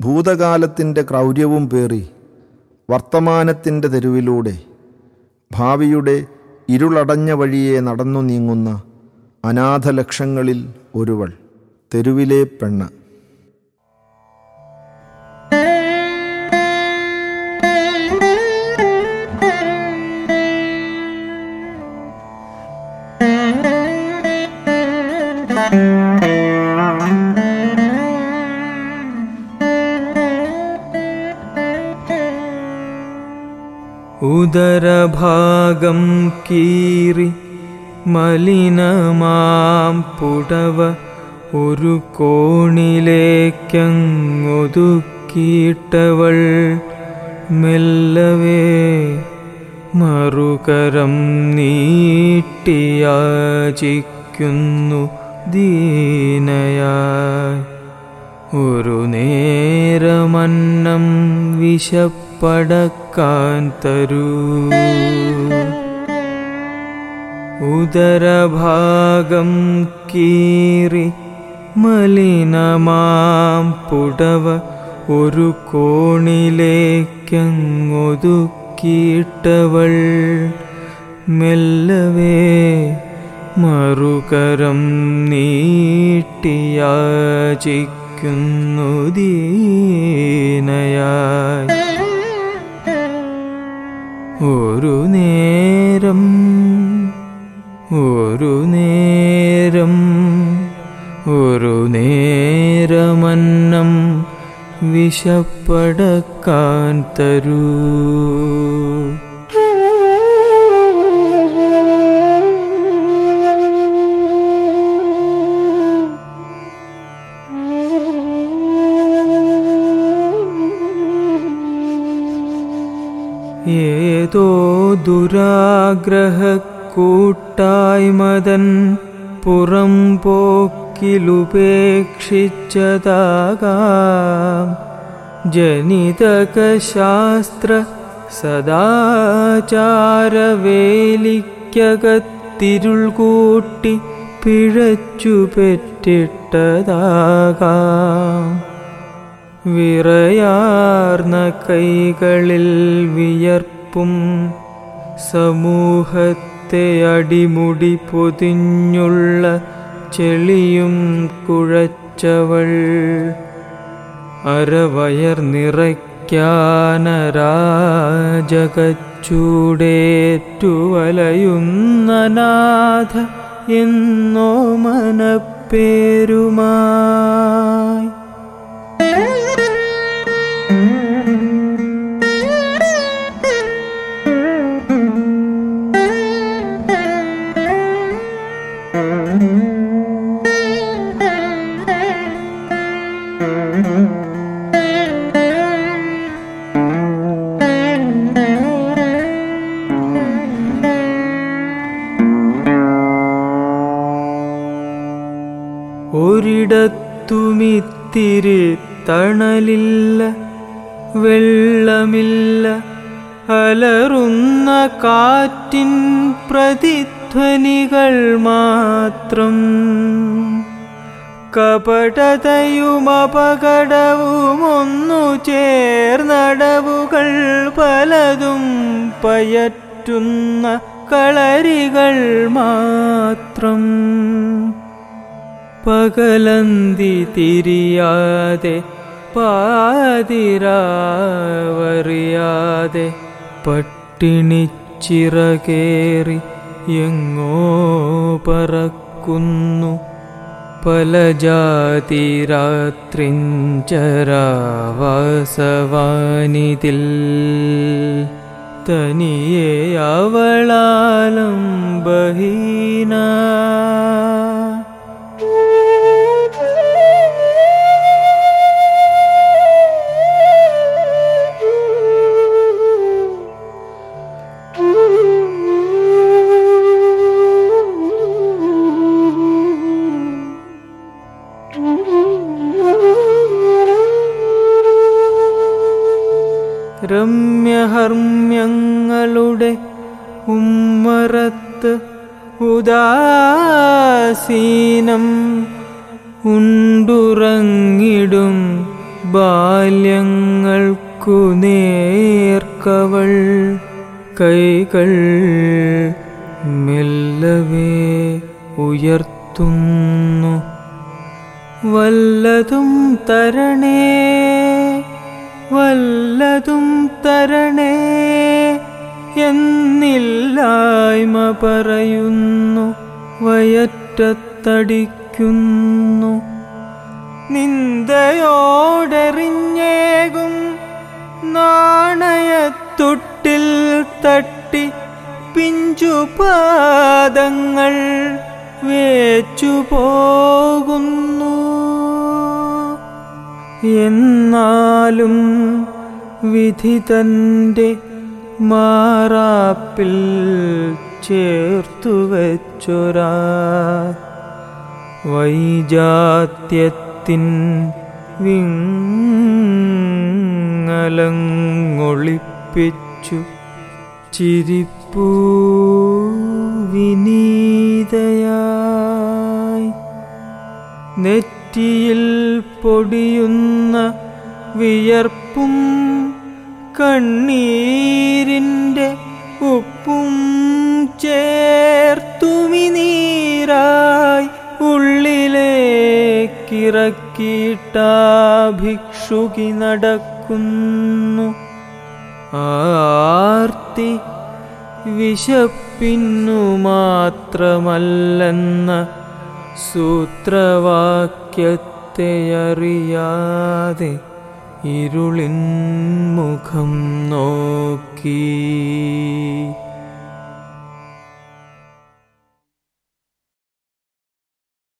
ഭൂതകാലത്തിൻ്റെ ക്രൗര്യവും പേറി വർത്തമാനത്തിൻ്റെ തെരുവിലൂടെ ഭാവിയുടെ ഇരുളടഞ്ഞ വഴിയെ നടന്നു നീങ്ങുന്ന അനാഥലക്ഷങ്ങളിൽ ഒരുവൾ തെരുവിലെ പെണ്ണ് ഉദരഭാഗം കീറി മലിനമാം പുടവ ഒരു കോണിലേക്കങ്ങൊതുക്കിയിട്ടവൾ മെല്ലവേ മറുകരം നീട്ടിയാചിക്കുന്നു ദീനയായി ഒരു നേരമന്നം വിശപ്പടക്കാൻ തരൂ ഉദരഭാഗം കീറി മലിനമാം പുടവ ഒരു കോണിലേക്കങ്ങൊതുക്കിയിട്ടവൾ മെല്ലവേ മറുകരം നീട്ടിയാചിക്കുന്നു ദീനയായി ഒരു നേരം ഒരു നേരം ഒരു നേരമന്നം വിശപ്പടക്കാൻ തരൂ ഏതോ ദുരാഗ്രഹ കൂട്ടായ്മതൻ പുറം പോക്കിലുപേക്ഷിച്ചതാകാം ജനിതകശാസ്ത്ര സദാചാരവേലിക്കകത്തിരുൾ കൂട്ടി പിഴച്ചു പെറ്റിട്ടതാകാം വിറയാർന്ന കൈകളിൽ വിയർപ്പും സമൂഹത്തെ അടിമുടി പൊതിഞ്ഞുള്ള ചെളിയും കുഴച്ചവൾ അരവയർ നിറയ്ക്കാനരാജകച്ചൂടേറ്റു വലയുന്ന നാഥ എന്നോ മനപ്പേരുമായി ഒരിടത്തുമിത്തിരി തണലില്ല വെള്ളമില്ല അലറുന്ന കാറ്റിൻ പ്രതിധ്വനികൾ മാത്രം കപടതയും അപകടവും ഒന്നു ചേർന്നടവുകൾ പലതും പയറ്റുന്ന കളരികൾ മാത്രം പകലന്തി തിരിയാതെ പാതിരാവറിയാതെ പട്ടിണിച്ചിറകേറി എങ്ങോ പറക്കുന്നു പല ജാതി രാത്രിഞ്ചരാവാസവാനിതിൽ തനിയെ അവളാലം ബഹീന രമ്യഹർമ്മ്യങ്ങളുടെ ഉമ്മറത്ത് ഉദാസീനം ഉണ്ടുറങ്ങിടും ബാല്യങ്ങൾക്കു നേർക്കവൾ കൈകൾ മെല്ലവേ ഉയർത്തുന്നു വല്ലതും തരണേ വല്ലതും തരണേ എന്നില്ലായ്മ പറയുന്നു വയറ്റത്തടിക്കുന്നു നിന്ദയോടെറിഞ്ഞേകും നാണയത്തൊട്ടിൽ തട്ടി പിഞ്ചുപാദങ്ങൾ വേച്ചു പോകുന്നു എന്നാലും വിധി തൻ്റെ മാറാപ്പിൽ ചേർത്തു വെച്ചൊരാ വൈജാത്യത്തിൻ വിങ്ങലങ്ങൊളിപ്പിച്ചു ചിരിപ്പൂ വിനീതയായി നെറ്റിയിൽ പൊടിയുന്ന വിയർപ്പും കണ്ണീരിൻ്റെ ഉപ്പും ചേർത്തുമി നീരായി ഉള്ളിലേക്കിറക്കിയിട്ടാ ഭിക്ഷുകി നടക്കുന്നു ആർത്തി വിശപ്പിന്നു മാത്രമല്ലെന്ന സൂത്രവാക്യത്തെ അറിയാതെ ഇരുളിൻ മുഖം നോക്കി